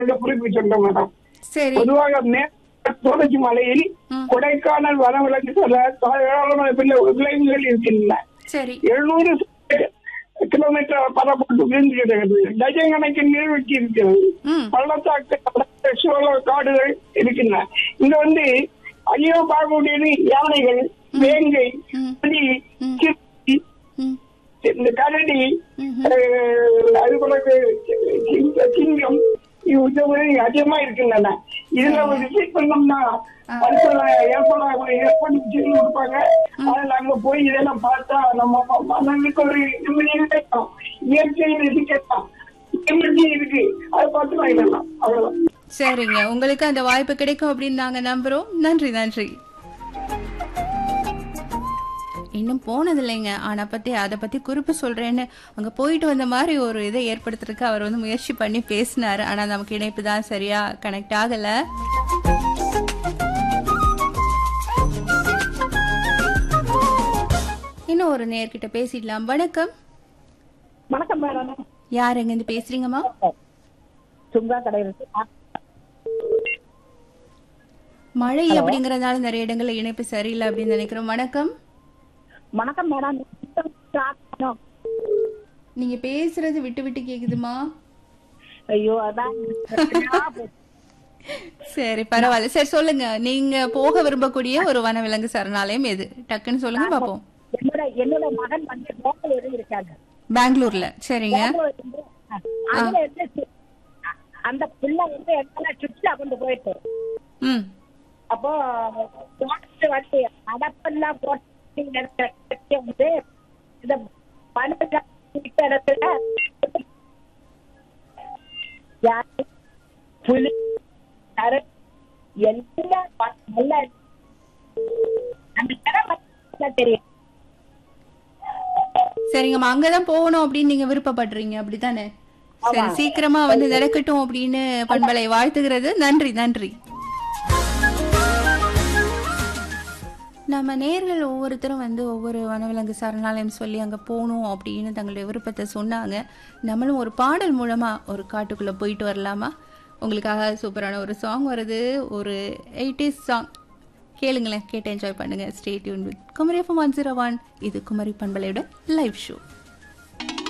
குறிப்பு சொல்றேன் மேடம் சரி பொதுவாக மேற்கு தொடர்ச்சி மலையில் ம். கொடைக்கானல் வனவிலங்கு சொல்ல ஏராளமான வில- விலங்குகள் இருக்கின்றன சரி எழுநூறு கிலோமீட்டர் பரப்பட்டு விரிந்து கிடக்கிறது டஜன் கணக்கில் நீர்வீழ்ச்சி இருக்கிறது ம் பள்ளத்தாக்கு சோழ காடுகள் இருக்கின்றன இங்க வந்து அதிகம் பார்க்கக்கூடியது யானைகள் வேங்கை ம். புலி ம். சிறுத்தை, ம் இந்த கரடி ம்ஹும். அஹ், அது பிறகு சிங்க- சிங்கம் இவ் இந்த மாதிரி அதிகமா இருக்கின்றன இதுல ஒரு விசிட் பண்ணோம்னா ஏற்படாத ஏற்படுத்தி சொல்லி கொடுப்பாங்க அதில் அங்க போய் இதெல்லாம் பார்த்தா நம்ம ம- மனதுக்கு ஒரு நிம்மதி கிடைக்கும் இயற்கையில் இருக்கலாம் நிம்மதி இருக்கு அதை பார்த்து வாங்கிடலாம் அவ்வளவுதான் சரிங்க உங்களுக்கு அந்த வாய்ப்பு கிடைக்கும் அப்படின்னு நாங்க நம்புறோம் நன்றி நன்றி இன்னும் போனது இல்லைங்க ஆனா பத்தி அதை பத்தி குறிப்பு சொல்றேன்னு அங்க போயிட்டு வந்த மாதிரி ஒரு இதை ஏற்படுத்துறதுக்கு அவர் வந்து முயற்சி பண்ணி பேசினாரு ஆனா நமக்கு இணைப்பு தான் சரியா கனெக்ட் ஆகல இன்னும் ஒரு நேர்கிட்ட பேசிடலாம் வணக்கம் வணக்கம் மேடம் யார் எங்க இருந்து பேசுறீங்கம்மா சுங்கா கடையிலிருந்து மழை அப்படிங்கறதுனால நிறைய இடங்கள்ல இணைப்பு சரியில்லை அப்படின்னு நினைக்கிறோம் வணக்கம் வணக்கம் மேடம் நீங்க பேசுறது விட்டு விட்டு கேக்குதுமா ஐயோ அதான் சரி பரவாயில்ல சரி சொல்லுங்க நீங்க போக விரும்பக்கூடிய ஒரு வனவிலங்கு சரணாலயம் எது டக்குன்னு சொல்லுங்க பாப்போம் என்னோட என்னோட மகன் வந்து பெங்களூரு இருக்காங்க பெங்களூர்ல சரிங்க பெங்களூர் வந்து, அஹ், அதுல இருந்து சு- அ- அந்த பிள்ளை வந்து எல்லாம் சுற்றுலா கொண்டு போயிட்டு ம் அப்போ போட்டு வந்து அடப்பெல்லாம் போட்டு இடத்துல வந்து இந்த பணத்தை இடத்துல யாரு புலி கரடி எல்லாம் ப- நல்லா அந்த இடம் மட்டும் தெரியும் சரிங்கம்மா அங்கதான் போகணும் அப்படின்னு நீங்க விருப்பப்படுறீங்க அப்படித்தானே சரி சீக்கிரமா வந்து நடக்கட்டும் அப்படின்னு பண்பலை வாழ்த்துகிறது நன்றி நன்றி நம்ம நேர்கள் ஒவ்வொருத்தரும் வந்து ஒவ்வொரு வனவிலங்கு சரணாலயம் சொல்லி அங்கே போகணும் அப்படின்னு தங்களுடைய விருப்பத்தை சொன்னாங்க நம்மளும் ஒரு பாடல் மூலமாக ஒரு காட்டுக்குள்ளே போயிட்டு வரலாமா உங்களுக்காக சூப்பரான ஒரு சாங் வருது ஒரு எயிட்டிஸ் சாங் கேளுங்களேன் கேட்டு என்ஜாய் பண்ணுங்க stay tuned with Kumari FM one zero one இது குமரி பண்பலையோட லைவ் ஷோ